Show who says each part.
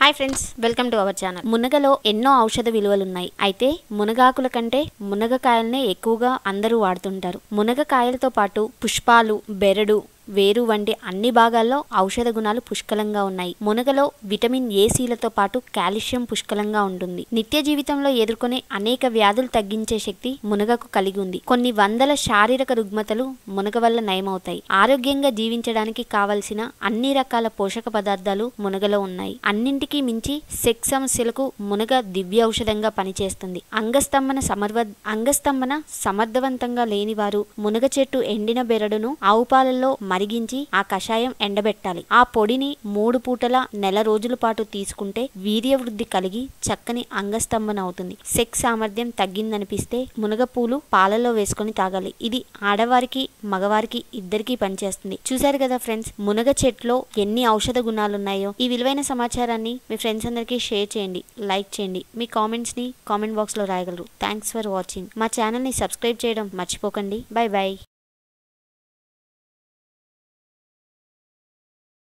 Speaker 1: hi friends welcome to our channel మునగలో ఎన్నో ఔషధ విలువలున్నాయి అయితే మునగాకుల కంటే మునగకాయలనే ఎక్కువగా అందరూ వాడుతుంటారు మునగకాయలతో పాటు పుష్పాలు బెరడు వేరు వంటి అన్ని భాగాల్లో ఔషధ గుణాలు పుష్కలంగా ఉన్నాయి మునగలో విటమిన్ ఏ సీలతో పాటు కాల్షియం పుష్కలంగా ఉంటుంది నిత్య జీవితంలో ఎదుర్కొనే అనేక వ్యాధులు తగ్గించే శక్తి మునగకు కలిగి ఉంది కొన్ని వందల శారీరక రుగ్మతలు మునగ వల్ల నయమవుతాయి ఆరోగ్యంగా జీవించడానికి కావలసిన అన్ని రకాల పోషక పదార్థాలు మునగలో ఉన్నాయి అన్నింటికీ మించి సెక్స్ సమస్యలకు మునగ దివ్య ఔషధంగా పనిచేస్తుంది అంగస్తంభన సమర్వ అంగస్తంభన సమర్థవంతంగా లేని వారు మునగ చెట్టు ఎండిన బెరడును ఆవు పాలల్లో మరిగించి ఆ కషాయం ఎండబెట్టాలి ఆ పొడిని మూడు పూటల నెల రోజుల పాటు తీసుకుంటే వీర్య వృద్ధి కలిగి చక్కని అంగస్తంభన అవుతుంది సెక్స్ సామర్థ్యం తగ్గిందనిపిస్తే మునగ పూలు పాలలో వేసుకొని తాగాలి ఇది ఆడవారికి మగవారికి ఇద్దరికీ పనిచేస్తుంది చూశారు కదా ఫ్రెండ్స్ మునగ చెట్లో ఎన్ని ఔషధ గుణాలు ఉన్నాయో ఈ విలువైన సమాచారాన్ని మీ ఫ్రెండ్స్ అందరికీ షేర్ చేయండి లైక్ చేయండి మీ కామెంట్స్ ని కామెంట్ బాక్స్ లో రాయగలరు థ్యాంక్స్ ఫర్ వాచింగ్ మా ఛానల్ ని సబ్స్క్రైబ్ చేయడం మర్చిపోకండి బై బై